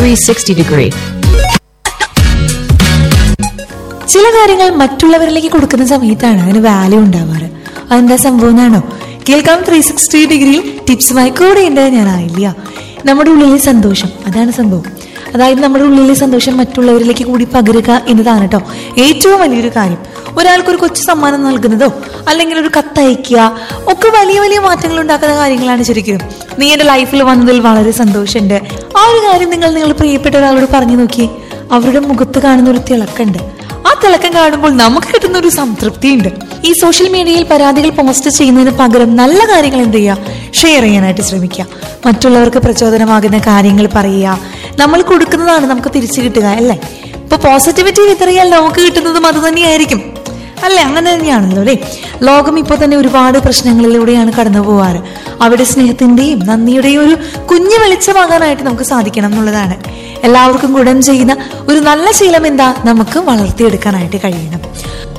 360 degree. ചില കാര്യങ്ങൾ മറ്റുള്ളവരിലേക്ക് കൊടുക്കുന്ന സമയത്താണ് അതിന് വാല്യൂ ഉണ്ടാവാറ് അതെന്താ സംഭവം എന്നാണോ കേൾക്കാം ത്രീ സിക്സ്റ്റി ഡിഗ്രിയിൽ ടിപ്സുമായി കൂടെ ഉണ്ട് ഞാൻ ആയില്ല നമ്മുടെ ഉള്ളിലെ സന്തോഷം അതാണ് സംഭവം അതായത് നമ്മുടെ ഉള്ളിലെ സന്തോഷം മറ്റുള്ളവരിലേക്ക് കൂടി പകരുക എന്നതാണ് കേട്ടോ ഏറ്റവും വലിയൊരു കാര്യം ഒരാൾക്ക് ഒരു കൊച്ചു സമ്മാനം നൽകുന്നതോ അല്ലെങ്കിൽ ഒരു കത്തയക്കുക ഒക്കെ വലിയ വലിയ മാറ്റങ്ങൾ ഉണ്ടാക്കുന്ന കാര്യങ്ങളാണ് ശരിക്കും നീ എന്റെ ലൈഫിൽ വന്നതിൽ വളരെ സന്തോഷമുണ്ട് ആ ഒരു കാര്യം നിങ്ങൾ നിങ്ങളുടെ പ്രിയപ്പെട്ട ഒരാളോട് പറഞ്ഞു നോക്കിയേ അവരുടെ മുഖത്ത് കാണുന്ന ഒരു തിളക്കുണ്ട് ആ തിളക്കം കാണുമ്പോൾ നമുക്ക് കിട്ടുന്ന ഒരു സംതൃപ്തിയുണ്ട് ഈ സോഷ്യൽ മീഡിയയിൽ പരാതികൾ പോസ്റ്റ് ചെയ്യുന്നതിന് പകരം നല്ല കാര്യങ്ങൾ എന്ത് ചെയ്യുക ഷെയർ ചെയ്യാനായിട്ട് ശ്രമിക്കുക മറ്റുള്ളവർക്ക് പ്രചോദനമാകുന്ന കാര്യങ്ങൾ പറയുക നമ്മൾ കൊടുക്കുന്നതാണ് നമുക്ക് തിരിച്ചു കിട്ടുക അല്ലേ ഇപ്പൊ പോസിറ്റിവിറ്റി വിതറിയാൽ നമുക്ക് കിട്ടുന്നതും അത് തന്നെയായിരിക്കും അല്ലേ അങ്ങനെ തന്നെയാണല്ലോ അല്ലേ ലോകം ഇപ്പോൾ തന്നെ ഒരുപാട് പ്രശ്നങ്ങളിലൂടെയാണ് കടന്നു പോവാറ് അവിടെ സ്നേഹത്തിന്റെയും നന്ദിയുടെയും ഒരു കുഞ്ഞു വെളിച്ചമാകാനായിട്ട് നമുക്ക് സാധിക്കണം എന്നുള്ളതാണ് എല്ലാവർക്കും ഗുണം ചെയ്യുന്ന ഒരു നല്ല ശീലം എന്താ നമുക്ക് വളർത്തിയെടുക്കാനായിട്ട് കഴിയണം